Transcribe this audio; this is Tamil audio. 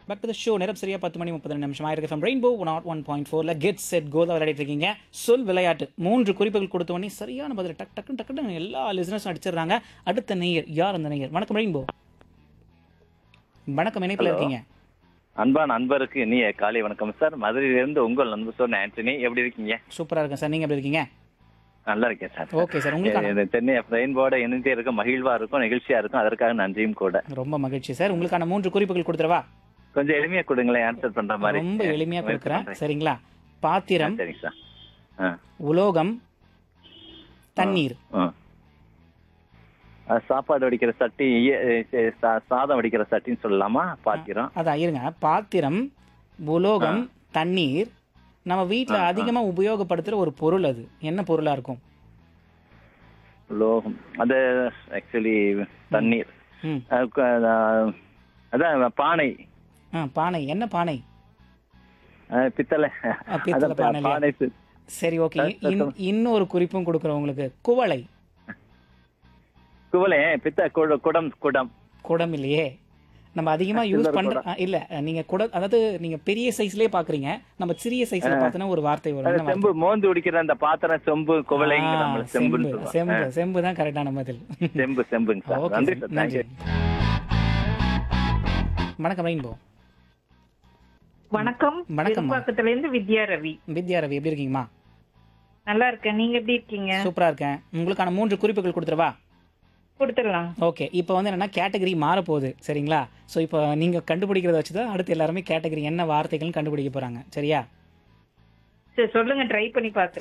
பேக் டு த ஷோ நேரம் சரியா பத்து மணி முப்பது நிமிஷம் ஆயிருக்கு from rainbow nought one point ஃபோரில் கெட் செட் கோதா விளையாடிட்டு இருக்கீங்க சொல் விளையாட்டு மூன்று குறிப்புகள் கொடுத்த உடனே சரியான பதில் டக் டக்குன்னு டக்குன்னு எல்லா லிசனர்ஸும் அடிச்சிடுறாங்க அடுத்த நேயர் யார் அந்த நேயர் வணக்கம் ரெயின்போ வணக்கம் இணைப்பில் இருக்கீங்க அன்பான அன்பருக்கு இனிய காலை வணக்கம் சார் மதுரையிலிருந்து உங்கள் நண்பர் சொன்ன ஆண்டனி எப்படி இருக்கீங்க சூப்பராக இருக்கேன் சார் நீங்கள் எப்படி இருக்கீங்க நல்லா இருக்கேன் சார் ஓகே சார் உங்களுக்கான இது சென்னை ரெயின்போட இணைந்தே இருக்க மகிழ்வா இருக்கும் நிகழ்ச்சியா இருக்கும் அதற்காக நன்றியும் கூட ரொம்ப மகிழ்ச்சி சார் உங்களுக்கான மூன்று குறிப்புகள் கொடுத்துருவா கொஞ்சம் எளிமையா கொடுங்களேன் ஆன்சர் பண்ற மாதிரி ரொம்ப எளிமையாக முயற்சி கொடுக்குறேன் பண்றேன். சரிங்களா பாத்திரம் சரிங்க சார் ஆ, உலோகம் தண்ணீர் ஆ. ஆ, சாப்பாடு வடிக்கிற சட்டி இய- எ, சா- சாதம் வடிக்கிற சட்டின்னு சொல்லலாமா பாத்திரம் அதான் இருங்க பாத்திரம் உலோகம் தண்ணீர் நம்ம வீட்டில் அதிகமாக உபயோகப்படுத்துகிற ஒரு பொருள் அது என்ன பொருளாக இருக்கும் லோகம் அது ஆக்சுவலி தண்ணீர் ம் ஆ, க- ஆ, அதான் பானை ஆ பானை என்ன பானை ஆ, பித்தளை ஆ, பித்தளை அதான் பானை இல்லையா? பானை சு- சரி ஓகே இன் இன்னொரு குறிப்பும் கொடுக்குறோம் உங்களுக்கு குவளை குவளை பித்த குட- குடம் குடம் குடம் இல்லையே நம்ம அதிகமாக யூஸ் பண்ற ஆ, இல்ல நீங்க குட அதாவது நீங்க பெரிய சைஸ்லயே பாக்குறீங்க நம்ம சிறிய சைஸ்ல பார்த்தோன்னா ஒரு வார்த்தை வரும் அது என்ன வார்த்தை? செம்பு மோந்து குடிக்கிற அந்த பாத்திரம் செம்பு குவளைங்க ஆ, நம்மள செம்பு செம்புன்னு சொல்லுவாங்க செம்பு செம்பு தான் கரெக்டான பதில் செம்பு செம்புங்க சார் ஓகே நன்றி சார் சார் நன்றி தேங்க்யூ வணக்கம் ரெயின்போ வணக்கம் வணக்கம்மா. விரும்பாக்கத்துல இருந்து வித்யா ரவி வித்யா ரவி எப்படி இருக்கீங்கம்மா நல்லா இருக்கேன் நீங்க எப்படி இருக்கீங்க சூப்பரா இருக்கேன் உங்களுக்கான மூன்று குறிப்புகள் கொடுத்துருவா கொடுத்துடலாம் ஓகே இப்போ வந்து என்னன்னா கேட்டகரி மாறப்போகுது சரிங்களா ஸோ இப்போ நீங்கள் கண்டுபிடிக்கிறத வச்சு தான் அடுத்து எல்லாருமே கேட்டகரி என்ன வார்த்தைகள்னு கண்டுபிடிக்க போகிறாங்க சரியா சரி சொல்லுங்க ட்ரை பண்ணி பாக்குறேன்